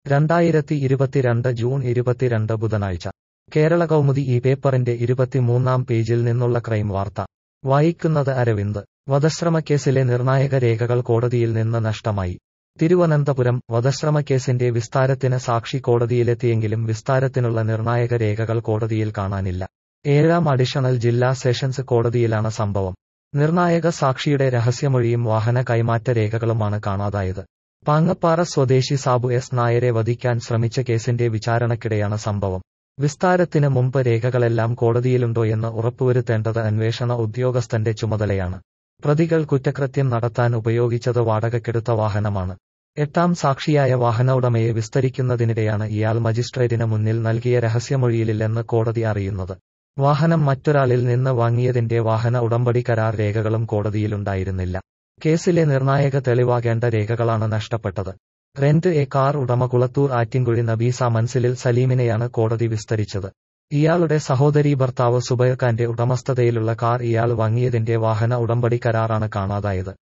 രണ്ടായിരത്തി ഇരുപത്തിരണ്ട് ജൂൺ ഇരുപത്തിരണ്ട് ബുധനാഴ്ച കേരള കൗമുദി ഈ പേപ്പറിന്റെ ഇരുപത്തിമൂന്നാം പേജിൽ നിന്നുള്ള ക്രൈം വാർത്ത വായിക്കുന്നത് അരവിന്ദ് വധശ്രമക്കേസിലെ നിർണായക രേഖകൾ കോടതിയിൽ നിന്ന് നഷ്ടമായി തിരുവനന്തപുരം വധശ്രമക്കേസിന്റെ വിസ്താരത്തിന് സാക്ഷി കോടതിയിലെത്തിയെങ്കിലും വിസ്താരത്തിനുള്ള നിർണായക രേഖകൾ കോടതിയിൽ കാണാനില്ല ഏഴാം അഡീഷണൽ ജില്ലാ സെഷൻസ് കോടതിയിലാണ് സംഭവം നിർണായക സാക്ഷിയുടെ രഹസ്യമൊഴിയും വാഹന കൈമാറ്റ രേഖകളുമാണ് കാണാതായത് പാങ്ങപ്പാറ സ്വദേശി സാബു എസ് നായരെ വധിക്കാൻ ശ്രമിച്ച കേസിന്റെ വിചാരണക്കിടെയാണ് സംഭവം വിസ്താരത്തിന് മുമ്പ് രേഖകളെല്ലാം കോടതിയിലുണ്ടോയെന്ന് ഉറപ്പുവരുത്തേണ്ടത് അന്വേഷണ ഉദ്യോഗസ്ഥന്റെ ചുമതലയാണ് പ്രതികൾ കുറ്റകൃത്യം നടത്താൻ ഉപയോഗിച്ചത് വാടകയ്ക്കെടുത്ത വാഹനമാണ് എട്ടാം സാക്ഷിയായ വാഹന ഉടമയെ വിസ്തരിക്കുന്നതിനിടെയാണ് ഇയാൾ മജിസ്ട്രേറ്റിന് മുന്നിൽ നൽകിയ രഹസ്യമൊഴിയിലില്ലെന്ന് കോടതി അറിയുന്നത് വാഹനം മറ്റൊരാളിൽ നിന്ന് വാങ്ങിയതിന്റെ വാഹന ഉടമ്പടി കരാർ രേഖകളും കോടതിയിലുണ്ടായിരുന്നില്ല കേസിലെ നിർണായക തെളിവാകേണ്ട രേഖകളാണ് നഷ്ടപ്പെട്ടത് റെന്റ് എ കാർ ഉടമ കുളത്തൂർ ആറ്റിൻകുഴി നബീസ മൻസിലിൽ സലീമിനെയാണ് കോടതി വിസ്തരിച്ചത് ഇയാളുടെ സഹോദരീ ഭർത്താവ് സുബൈർ ഖാന്റെ ഉടമസ്ഥതയിലുള്ള കാർ ഇയാൾ വാങ്ങിയതിന്റെ വാഹന ഉടമ്പടി കരാറാണ് കാണാതായത്